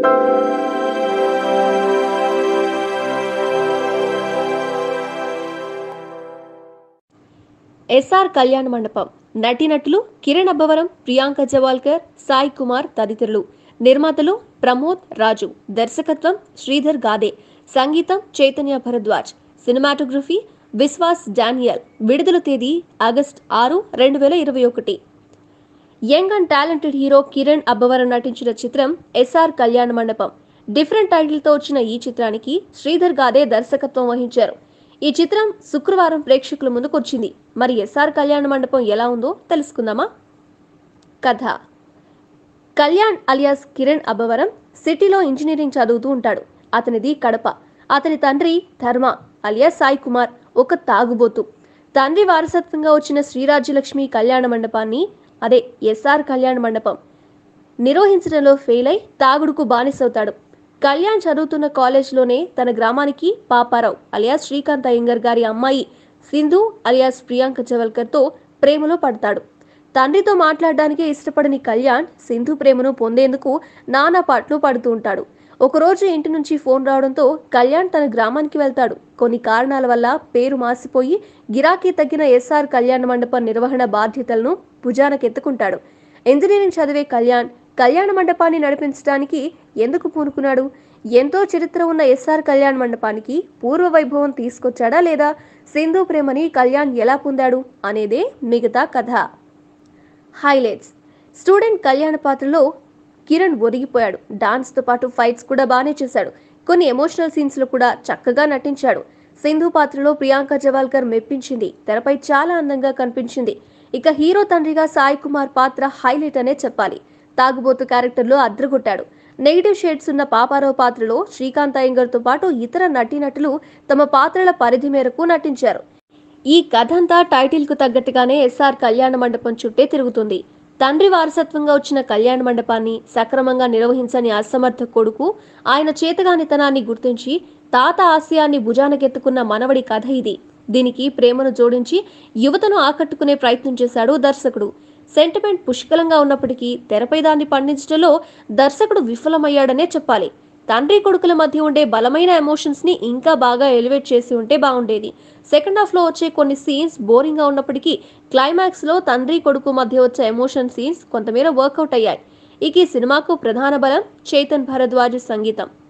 SR కళ్యాణ మండపం నటీనటులు కిరణ్ అబ్బవరం ప్రియాంక జవాల్కర్ సాయి కుమార్ తదితరులు నిర్మాతలు ప్రమోద్ రాజు దర్శకత్వం శ్రీధర్ గాదే సంగీతం చైతన్య భరద్వాజ్ సినిమాటోగ్రఫీ విశ్వాస్ డానియల్ విడుదల తేదీ ఆగస్ట్ ఆరు రెండు వేల ఇరవై ఒకటి young and talented hero Kiran Abbavaram నటించిన చిత్రం ఎస్ఆర్ కళ్యాణ మండపం డిఫరెంట్ టైటిల్తో వచ్చిన ఈ చిత్రానికి శ్రీధర్ గాదే దర్శకత్వం వహించారు ఈ చిత్రం శుక్రవారం ప్రేక్షకుల ముందుకు వచ్చింది మరి ఎస్ఆర్ కళ్యాణ మండపం ఎలా ఉందో తెలుసుకుందామా కథ కళ్యాణ్ అలియాస్ కిరణ్ అబ్బవరం సిటీలో ఇంజనీరింగ్ చదువుతూ ఉంటాడు అతనిది కడప అతని తండ్రి ధర్మ అలియాస్ సాయి కుమార్ ఒక తాగుబోతు తండ్రి వారసత్వంగా వచ్చిన శ్రీరాజ్యలక్ష్మి కళ్యాణ మండపాన్ని అదే ఎస్ఆర్ కళ్యాణ మండపం నిర్వహించడంలో ఫెయిల్ అయి తాగుడుకు బానిసవుతాడు కళ్యాణ్ చదువుతున్న కాలేజ్లోనే తన గ్రామానికి పాపారావు అలియాస్ శ్రీకాంత్ అయ్యంగర్ గారి అమ్మాయి సింధు అలియాస్ ప్రియాంక జవల్కర్తో ప్రేమలో పడతాడు తండ్రితో మాట్లాడడానికే ఇష్టపడని కళ్యాణ్ సింధు ప్రేమను పొందేందుకు నానా పాటలు పడుతూ ఉంటాడు ఒకరోజు ఇంటి నుంచి ఫోన్ రావడంతో కళ్యాణ్ తన గ్రామానికి వెళ్తాడు కొన్ని కారణాల వల్ల పేరు మాసిపోయి గిరాకీ తగ్గిన ఎస్ఆర్ కళ్యాణ మండపం నిర్వహణ బాధ్యతలను భుజానకెత్తుకుంటాడు ఇంజనీరింగ్ చదివే కళ్యాణ్ కళ్యాణ మండపాన్ని నడిపించడానికి ఎందుకు పూనుకున్నాడు ఎంతో చరిత్ర ఉన్న ఎస్ఆర్ కళ్యాణ మండపానికి పూర్వ వైభవం తీసుకొచ్చాడా లేదా సింధు ప్రేమని కళ్యాణ్ ఎలా పొందాడు అనేదే మిగతా కథ హైలైట్స్ స్టూడెంట్ కళ్యాణ పాత్రలో కిరణ్ ఒరిగిపోయాడు డాన్స్తో పాటు ఫైట్స్ కూడా బాగానే చేశాడు కొన్ని ఎమోషనల్ సీన్స్లో కూడా చక్కగా నటించాడు సింధు పాత్రలో ప్రియాంక జవాల్కర్ మెప్పించింది తెరపై చాలా అందంగా కనిపించింది ఇక హీరో తండ్రిగా సాయి కుమార్ పాత్ర హైలైట్ అనే చెప్పాలి తాగుబోతు క్యారెక్టర్లో అద్రగొట్టాడు నెగిటివ్ షేడ్స్ ఉన్న పాపారావు పాత్రలో శ్రీకాంత్ అయ్యంగర్తో పాటు ఇతర నటీనటులు తమ పాత్రల పరిధి మేరకు నటించారు ఈ కథంతా టైటిల్ కు తగ్గట్టుగానే ఎస్ఆర్ కళ్యాణ మండపం చుట్టే తిరుగుతుంది తండ్రి వారసత్వంగా వచ్చిన కళ్యాణ మండపాన్ని సక్రమంగా నిర్వహించని అసమర్థ కొడుకు ఆయన చేతగానితనాన్ని గుర్తించి తాత ఆశయాన్ని భుజానకెత్తుకున్న మనవడి కథ ఇది దీనికి ప్రేమను జోడించి యువతను ఆకట్టుకునే ప్రయత్నం చేశాడు దర్శకుడు సెంటిమెంట్ పుష్కలంగా ఉన్నప్పటికీ తెరపై దాన్ని పండించడంలో దర్శకుడు విఫలమయ్యాడనే చెప్పాలి తండ్రి కొడుకుల మధ్య ఉండే బలమైన ఎమోషన్స్ ని ఇంకా బాగా ఎలివేట్ చేసి ఉంటే బాగుండేది సెకండ్ హాఫ్ లో వచ్చే కొన్ని సీన్స్ బోరింగ్ గా ఉన్నప్పటికీ క్లైమాక్స్ లో తండ్రి కొడుకు మధ్య వచ్చే ఎమోషన్ సీన్స్ కొంతమేర వర్కౌట్ అయ్యాయి ఇక ఈ సినిమాకు ప్రధాన బలం చైతన్ భరద్వాజ్ సంగీతం